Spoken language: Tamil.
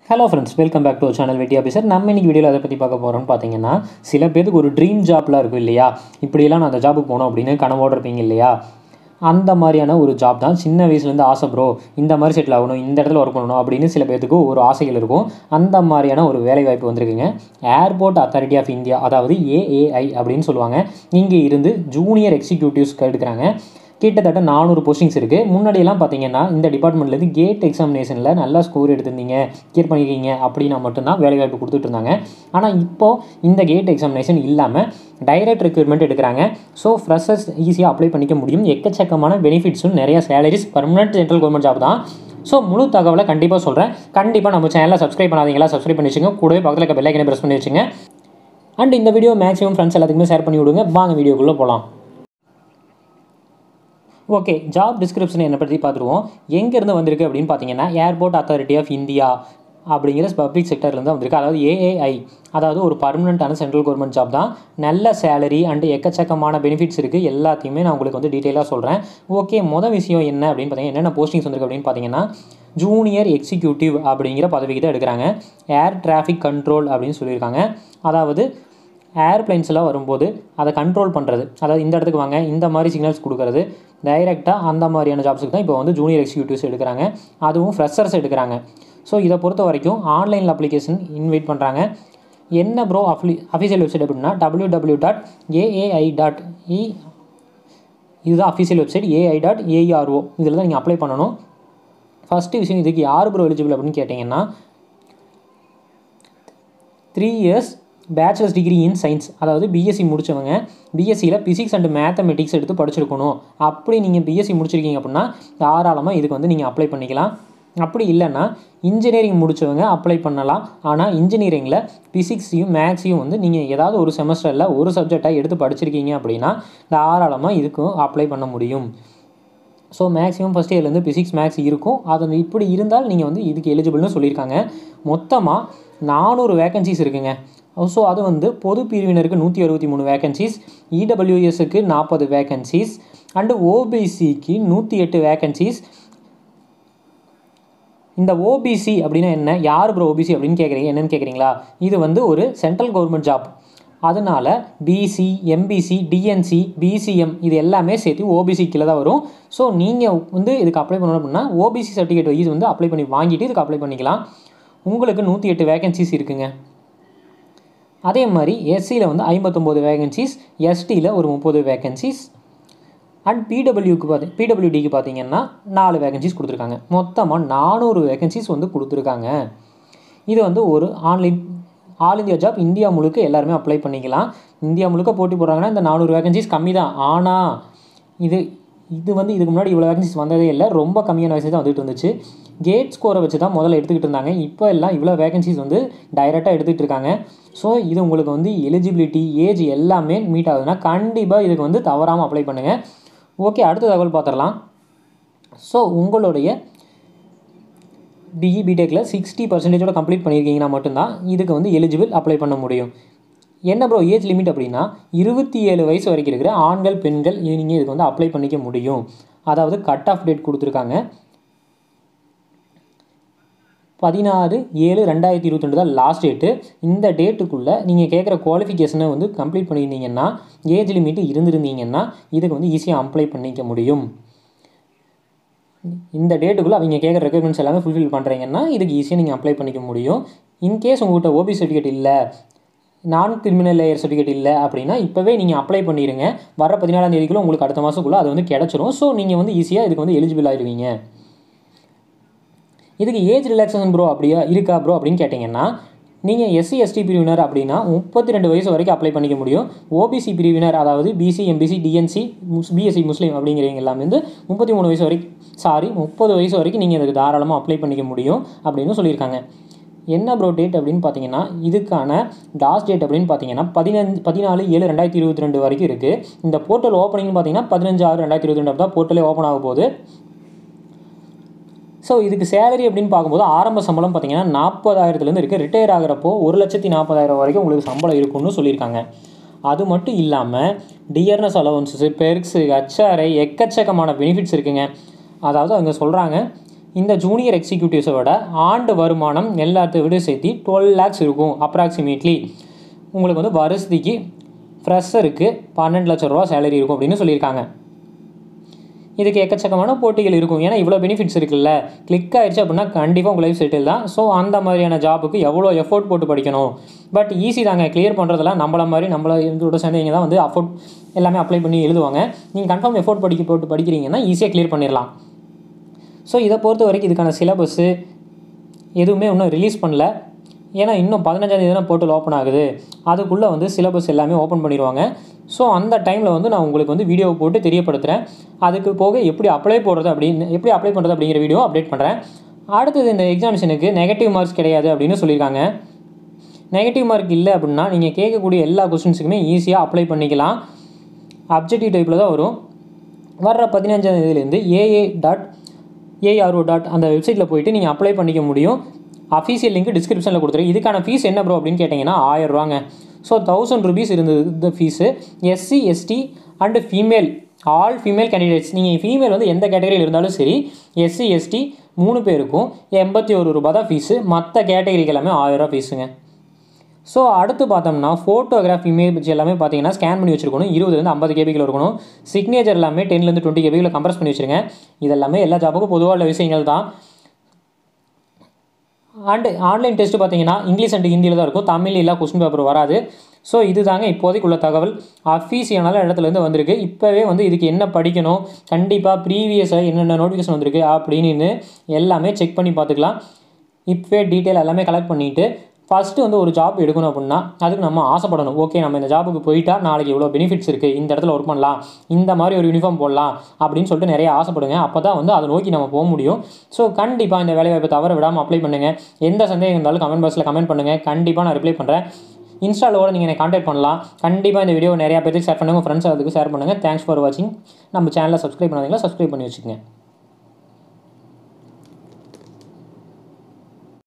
hello friends welcome back to channel Vetti officer நம்ம இன்னைக்கு வீடியோவில் அதை பற்றி பார்க்க போகிறோம்னு பார்த்தீங்கன்னா சில பேருக்கு ஒரு ட்ரீம் ஜாப்லாம் இருக்கும் இல்லையா இப்படியெல்லாம் நான் அந்த ஜாபுக்கு போகணும் அப்படின்னு கனவோடு இருப்பீங்க இல்லையா அந்த மாதிரியான ஒரு ஜாப் தான் சின்ன வயசுலேருந்து ஆசை ப்ரோ இந்த மாதிரி செட்டில் ஆகணும் இந்த இடத்துல ஒர்க் பண்ணணும் அப்படின்னு சில பேர்த்துக்கு ஒரு ஆசைகள் இருக்கும் அந்த மாதிரியான ஒரு வேலை வாய்ப்பு வந்திருக்குங்க ஏர்போர்ட் அத்தாரிட்டி ஆஃப் இந்தியா அதாவது ஏஏஐ அப்படின்னு சொல்லுவாங்க இங்கே இருந்து ஜூனியர் எக்ஸிக்யூட்டிவ்ஸ்க்கு எடுக்கிறாங்க கிட்டத்தட்ட நானூறு போஸ்டிங்ஸ் இருக்குது முன்னாடியெல்லாம் பார்த்தீங்கன்னா இந்த டிபார்ட்மெண்ட்லேருந்து கேட் எக்ஸாமினேஷனில் நல்லா ஸ்கோர் எடுத்திருந்தீங்க கிளியர் பண்ணியிருக்கீங்க அப்படின்னா மட்டும்தான் வேலைவாய்ப்பு கொடுத்துட்டு இருந்தாங்க ஆனால் இப்போது இந்த கேட் எக்ஸாமினேஷன் இல்லாமல் டைரக்ட் ரெக்ரூட்மெண்ட் எடுக்கிறாங்க ஸோ ஃப்ரெஷர்ஸ் ஈஸியாக அப்ளை பண்ணிக்க முடியும் எக்கச்சக்கமான பெனிஃபிட்ஸும் நிறைய salaries permanent central government job தான் ஸோ முழு தகவலை கண்டிப்பாக சொல்கிறேன் கண்டிப்பாக நம்ம சேனலை சப்ஸ்கிரைப் பண்ணாதீங்களா சப்ஸ்கிரைப் பண்ணி வச்சுங்க கூடவே பக்கத்தில் இருக்க பெல்லைக்கனை ப்ரெஸ் பண்ணி வச்சுங்க அண்ட் இந்த வீடியோ மேக்ஸிமம் ஃப்ரெண்ட்ஸ் எல்லாத்துக்குமே ஷேர் பண்ணி விடுங்க வாங்க வீடியோக்குள்ளே போகலாம் ஓகே ஜாப் டிஸ்கிரிப்ஷன் என்னை பற்றி பார்த்துருவோம் எங்கேருந்து வந்திருக்கு அப்படின்னு பார்த்தீங்கன்னா ஏர்போர்ட் அத்தாரிட்டி ஆஃப் இந்தியா அப்படிங்கிற பப்ளிக் செக்டர்லேருந்து வந்திருக்கு அதாவது ஏஏஐ அதாவது ஒரு பர்மனெண்ட்டான சென்ட்ரல் கவர்மெண்ட் ஜாப் தான் நல்ல சேலரி அண்டு எக்கச்சக்கமான பெனிஃபிட்ஸ் இருக்குது எல்லாத்தையுமே நான் உங்களுக்கு வந்து டீட்டெயிலாக சொல்கிறேன் ஓகே மொதல் விஷயம் என்ன அப்படின்னு பார்த்தீங்கன்னா என்னென்ன போஸ்டிங்ஸ் வந்திருக்கு அப்படின்னு பார்த்தீங்கன்னா ஜூனியர் எக்ஸிக்யூட்டிவ் அப்படிங்கிற பதவிக்கு தான் எடுக்கிறாங்க ஏர் டிராஃபிக் கண்ட்ரோல் அப்படின்னு சொல்லியிருக்காங்க அதாவது ஏர்பிளைன்ஸ்லாம் வரும்போது அதை கண்ட்ரோல் பண்ணுறது அதாவது இந்த இடத்துக்கு வாங்க இந்த மாதிரி சிக்னல்ஸ் கொடுக்குறது டைரெக்டாக அந்த மாதிரியான ஜாப்ஸுக்கு தான் இப்போ வந்து ஜூனியர் எக்ஸிக்யூட்டிவ்ஸ் எடுக்கிறாங்க அதுவும் ஃப்ரெஷர்ஸ் எடுக்கிறாங்க ஸோ இதை பொறுத்த வரைக்கும் ஆன்லைனில் அப்ளிகேஷன் இன்வைட் பண்ணுறாங்க என்ன ப்ரோ அஃப்லி அஃபிஷியல் வெப்சைட் அப்படின்னா W W dot AAI dot E இதுதான் official website AI dot AERO இதில் தான் நீங்கள் அப்ளை பண்ணணும் ஃபஸ்ட்டு விஷயம் இதுக்கு யார் ப்ரோ எலிஜிபிள் அப்படின்னு கேட்டிங்கன்னா three years bachelors degree in science அதாவது பிஎஸ்சி முடித்தவங்க பிஎஸ்சியில் ஃபிசிக்ஸ் அண்ட் மேத்தமெட்டிக்ஸ் எடுத்து படிச்சிருக்கணும் அப்படி நீங்கள் பிஎஸ்சி முடிச்சிருக்கீங்க அப்படின்னா தாராளமாக இதுக்கு வந்து நீங்கள் அப்ளை பண்ணிக்கலாம் அப்படி இல்லைன்னா இன்ஜினியரிங் முடித்தவங்க அப்ளை பண்ணலாம் ஆனால் இன்ஜினியரிங்கில் ஃபிசிக்ஸையும் மேக்ஸையும் வந்து நீங்கள் ஏதாவது ஒரு செமஸ்டரில் ஒரு சப்ஜெக்டாக எடுத்து படிச்சிருக்கீங்க அப்படின்னா தாராளமாக இதுக்கும் அப்ளை பண்ண முடியும் ஸோ மேக்ஸிமம் ஃபஸ்ட் இயர்லேருந்து ஃபிசிக்ஸ் மேக்ஸ் இருக்கும் அது இப்படி இருந்தால் நீங்கள் வந்து இதுக்கு எலிஜிபிள்னு சொல்லியிருக்காங்க மொத்தமாக நானூறு வேகன்சிஸ் இருக்குங்க ஸோ அது வந்து பொது பிரிவினருக்கு நூற்றி அறுபத்தி மூணு வேகன்சிஸ் இடபிள்யூஎஸ்க்கு நாற்பது வேகன்சிஸ் அண்டு ஓபிசிக்கு நூற்றி எட்டு வேகன்சிஸ் இந்த ஓபிசி அப்படின்னா என்ன யார் ப்ரோ ஓபிசி அப்படின்னு கேட்குறீங்க என்னென்னு கேட்குறீங்களா இது வந்து ஒரு சென்ட்ரல் கவர்மெண்ட் ஜாப் அதனால் பிசி எம்பிசி டிஎன்சி பிசிஎம் இது எல்லாமே சேர்த்து ஓபிசி கீழே தான் வரும் ஸோ நீங்கள் வந்து இதுக்கு அப்ளை பண்ணணும் அப்படின்னா ஓபிசி சர்டிஃபிகேட் வைஸ் வந்து அப்ளை பண்ணி வாங்கிட்டு இதுக்கு அப்ளை பண்ணிக்கலாம் உங்களுக்கு நூற்றி எட்டு வேகன்சிஸ் இருக்குங்க அதே மாதிரி எஸ்சியில் வந்து ஐம்பத்தொம்போது வேகன்சிஸ் எஸ்டியில் ஒரு முப்பது வேகன்சிஸ் அண்ட் பிடபிள்யூக்கு பார்த்தி பிடபிள்யூடிக்கு பார்த்தீங்கன்னா நாலு வேகன்சிஸ் கொடுத்துருக்காங்க மொத்தமாக நானூறு வேகன்சிஸ் வந்து கொடுத்துருக்காங்க இது வந்து ஒரு online all India job India முழுக்க எல்லாருமே அப்ளை பண்ணிக்கலாம் இந்தியா முழுக்க போட்டி போடுறாங்கன்னா இந்த நானூறு வேகன்சிஸ் கம்மி தான் ஆனால் இது இது வந்து இதுக்கு முன்னாடி இவ்வளோ வேகன்சிஸ் வந்ததே இல்லை ரொம்ப கம்மியான வேகன்சி தான் வந்துட்டு இருந்துச்சு கேட் ஸ்கோரை வச்சு தான் முதல்ல எடுத்துக்கிட்டு இருந்தாங்க இப்போ எல்லாம் இவ்வளோ வேகன்சிஸ் வந்து டைரெக்டாக எடுத்துகிட்டு இருக்காங்க ஸோ இது உங்களுக்கு வந்து எலிஜிபிலிட்டி ஏஜ் எல்லாமே மீட் ஆகுதுன்னா கண்டிப்பாக இதுக்கு வந்து தவறாமல் அப்ளை பண்ணுங்கள் ஓகே அடுத்த தகவல் பார்த்துடலாம் ஸோ உங்களுடைய பிஇ பிடெக்கில் சிக்ஸ்டி பர்சன்டேஜோட கம்ப்ளீட் பண்ணியிருக்கீங்கன்னா மட்டும்தான் இதுக்கு வந்து எலிஜிபிள் அப்ளை பண்ண முடியும் என்ன ப்ரோ ஏஜ் லிமிட் அப்படின்னா இருபத்தி ஏழு வயசு வரைக்கும் இருக்கிற ஆண்கள் பெண்கள் நீங்கள் இதுக்கு வந்து அப்ளை பண்ணிக்க முடியும் அதாவது கட் ஆஃப் டேட் கொடுத்துருக்காங்க பதினாறு ஏழு ரெண்டாயிரத்தி இருபத்தி ரெண்டு தான் லாஸ்ட் டேட்டு இந்த டேட்டுக்குள்ளே நீங்கள் கேட்குற குவாலிஃபிகேஷனை வந்து கம்ப்ளீட் பண்ணியிருந்தீங்கன்னா ஏஜ் லிமிட்டு இருந்திருந்தீங்கன்னா இதுக்கு வந்து ஈஸியாக அப்ளை பண்ணிக்க முடியும் இந்த டேட்டுக்குள்ளே அவங்க கேட்குற ரெக்குயர்மெண்ட்ஸ் எல்லாமே ஃபுல்ஃபில் பண்ணுறீங்கன்னா இதுக்கு ஈஸியாக நீங்கள் அப்ளை பண்ணிக்க முடியும் இன்கேஸ் உங்கள்கிட்ட ஓபி சர்டிஃபிகேட் இல்லை நான் கிரிமினல் லேயர் சர்டிஃபிகேட் இல்லை அப்படின்னா இப்போவே நீங்கள் அப்ளை பண்ணிடுங்க வர பதினாலாம் தேதிக்குள்ளே உங்களுக்கு அடுத்த மாதக்குள்ளே அது வந்து கிடச்சிரும் ஸோ நீங்கள் வந்து ஈஸியாக இதுக்கு வந்து எலிஜிபிள் ஆயிடுவீங்க இதுக்கு ஏஜ் ரிலாக்ஸேஷன் ப்ரோ அப்படியா இருக்கா ப்ரோ அப்படின்னு கேட்டிங்கன்னா நீங்கள் எஸ்சி எஸ்டி பிரிவினர் அப்படின்னா முப்பத்தி ரெண்டு வயசு வரைக்கும் அப்ளை பண்ணிக்க முடியும் ஓபிசி பிரிவினர் அதாவது பிசி எம்பிசி டிஎன்சி முஸ் பிஎஸ்சி முஸ்லீம் அப்படிங்கிறவங்க எல்லாமே வந்து முப்பத்தி மூணு வயசு வரைக்கும் சாரி முப்பது வயசு வரைக்கும் நீங்கள் இதுக்கு தாராளமாக அப்ளை பண்ணிக்க முடியும் அப்படின்னு சொல்லியிருக்காங்க என்ன ப்ரோ டேட் அப்படின்னு பார்த்தீங்கன்னா இதுக்கான லாஸ்ட் டேட் அப்படின்னு பார்த்தீங்கன்னா பதினஞ்சு பதினாலு ஏழு ரெண்டாயிரத்தி இருபத்தி ரெண்டு வரைக்கும் இருக்குது இந்த போர்ட்டல் ஓப்பனிங் பார்த்தீங்கன்னா பதினஞ்சு ஆறு ரெண்டாயிரத்தி இருபத்தி ரெண்டு தான் போர்ட்டலே ஓப்பன் ஆக போகுது ஸோ இதுக்கு சேலரி அப்படின்னு பார்க்கும்போது ஆரம்ப சம்பளம் பார்த்தீங்கன்னா நாற்பதாயிரத்துலேருந்து இருக்குது ரிட்டையர் ஆகிறப்போ ஒரு லட்சத்தி நாற்பதாயிரம் வரைக்கும் உங்களுக்கு சம்பளம் இருக்கும்னு சொல்லியிருக்காங்க அது மட்டும் இல்லாமல் டியர்னஸ் அலவன்ஸு பெர்க்ஸு ஹச்ஆர்ஐ எக்கச்சக்கமான பெனிஃபிட்ஸ் இருக்குங்க அதாவது அவங்க சொல்கிறாங்க இந்த ஜூனியர் எக்ஸிக்யூட்டிவ்ஸோட ஆண்டு வருமானம் எல்லாத்தையும் விட சேர்த்து டுவெல் லேக்ஸ் இருக்கும் அப்ராக்சிமேட்லி உங்களுக்கு வந்து வருஷத்துக்கு ஃப்ரெஷருக்கு பன்னெண்டு லட்ச ரூபா சேலரி இருக்கும் அப்படின்னு சொல்லியிருக்காங்க இதுக்கு எக்கச்சக்கமான போட்டிகள் இருக்கும் ஏன்னா இவ்வளோ பெனிஃபிட்ஸ் இருக்குல்ல கிளிக் ஆயிடுச்சு அப்படின்னா கண்டிப்பாக உங்கள் லைஃப் செட்டில் தான் ஸோ அந்த மாதிரியான ஜாபுக்கு எவ்வளோ எஃபோர்ட் போட்டு படிக்கணும் பட் ஈஸி தாங்க கிளியர் பண்ணுறதெல்லாம் நம்மள மாதிரி நம்மள இதோட சேர்ந்தவங்க தான் வந்து அஃபோர்ட் எல்லாமே அப்ளை பண்ணி எழுதுவாங்க நீங்கள் கன்ஃபார்ம் எஃபோர்ட் படிக்க போட்டு படிக்கிறீங்கன்னா ஈஸியாக கிளியர் பண்ணிடலாம் ஸோ இதை பொறுத்த வரைக்கும் இதுக்கான சிலபஸ்ஸு எதுவுமே இன்னும் ரிலீஸ் பண்ணல ஏன்னா இன்னும் பதினஞ்சாந்தேதி தான் போர்ட்டல் ஓப்பன் ஆகுது அதுக்குள்ளே வந்து சிலபஸ் எல்லாமே ஓப்பன் பண்ணிடுவாங்க ஸோ அந்த டைமில் வந்து நான் உங்களுக்கு வந்து வீடியோ போட்டு தெரியப்படுத்துகிறேன் அதுக்கு போக எப்படி அப்ளை போடுறது அப்படின்னு எப்படி அப்ளை பண்ணுறது அப்படிங்கிற வீடியோ அப்டேட் பண்ணுறேன் அடுத்தது இந்த எக்ஸாமிஷனுக்கு நெகட்டிவ் மார்க்ஸ் கிடையாது அப்படின்னு சொல்லியிருக்காங்க நெகட்டிவ் மார்க் இல்லை அப்படின்னா நீங்கள் கேட்கக்கூடிய எல்லா கொஸ்டின்ஸுக்குமே ஈஸியாக அப்ளை பண்ணிக்கலாம் அப்ஜெக்டிவ் டைப்பில் தான் வரும் வர்ற பதினஞ்சாம் தேதியிலேருந்து ஏஏ டாட் ஏஆர்ஓ டாட் அந்த வெப்சைட்டில் போயிட்டு நீங்கள் அப்ளை பண்ணிக்க முடியும் அஃபீஷியல் லிங்க் டிஸ்கிரிப்ஷனில் கொடுத்துரு இதுக்கான ஃபீஸ் என்ன ப்ரோ அப்படின்னு கேட்டிங்கன்னா ஆயிரம் ரூபாங்க ஸோ தௌசண்ட் ருபீஸ் இருந்தது இந்த fees SC ST and female all female candidates நீங்கள் ஃபீமேல் வந்து எந்த கேட்டகரியில் இருந்தாலும் சரி எஸ்சி எஸ்டி மூணு பேருக்கும் எண்பத்தி ஒரு ரூபா தான் ஃபீஸு மற்ற கேட்டகரிக்கு எல்லாமே ஆயிரம் ஃபீஸுங்க ஸோ அடுத்து பார்த்தோம்னா ஃபோட்டோகிராஃப் இமேஜ் எல்லாமே பார்த்தீங்கன்னா ஸ்கேன் பண்ணி வச்சிருக்கணும் இருபதுலேருந்து ஐம்பது கேபிக்கில் இருக்கணும் சிக்னேச்சர் எல்லாமே டென்லேருந்து டுவெண்ட்டி கேபிக்கில் கம்ப்ரஸ் பண்ணி வச்சுருங்க இதெல்லாமே எல்லா ஜாபுக்கும் பொதுவாக உள்ள விஷயங்கள் தான் அண்டு ஆன்லைன் டெஸ்ட்டு பார்த்தீங்கன்னா இங்கிலீஷ் அண்ட் ஹிந்தியில் தான் இருக்கும் தமிழ் இல்லை கொஸ்டின் பேப்பர் வராது ஸோ இது தாங்க இப்போதைக்கு உள்ள தகவல் அஃபீஷியனால இடத்துலேருந்து வந்திருக்கு இப்போவே வந்து இதுக்கு என்ன படிக்கணும் கண்டிப்பாக ப்ரீவியஸாக என்னென்ன நோட்டிஃபிகேஷன் வந்திருக்கு அப்படின்னு எல்லாமே செக் பண்ணி பார்த்துக்கலாம் இப்போவே டீட்டெயில் எல்லாமே கலெக்ட் பண்ணிவிட்டு ஃபஸ்ட்டு வந்து ஒரு ஜாப் எடுக்கணும் அப்படின்னா அதுக்கு நம்ம ஆசைப்படணும் ஓகே நம்ம இந்த ஜாபுக்கு போயிட்டா நாளைக்கு இவ்வளோ பெனிஃபிட்ஸ் இருக்குது இந்த இடத்துல ஒர்க் பண்ணலாம் இந்த மாதிரி ஒரு யூனிஃபார்ம் போடலாம் அப்படின்னு சொல்லிட்டு நிறைய ஆசைப்படுங்க அப்போ தான் வந்து அதை நோக்கி நம்ம போக முடியும் ஸோ கண்டிப்பாக இந்த வேலைவாய்ப்பை தவற விடாமல் அப்ளை பண்ணுங்கள் எந்த சந்தேகம் இருந்தாலும் கமெண்ட் பாக்ஸில் கமெண்ட் பண்ணுங்கள் கண்டிப்பாக நான் ரிப்ளை பண்ணுறேன் இன்ஸ்டாலோட நீங்கள் என்னை காண்டாக்ட் பண்ணலாம் கண்டிப்பாக இந்த வீடியோ நிறையா பேருக்கு ஷேர் பண்ணுங்கள் ஃப்ரெண்ட்ஸ் அதுக்கு ஷேர் பண்ணுங்கள் தேங்க்ஸ் ஃபார் வாட்சிங் நம்ம சேனலை சப்ஸ்கிரைப் பண்ணாதீங்களா சப்ஸ்கிரைப் பண்ணி வச்சுக்கோங்க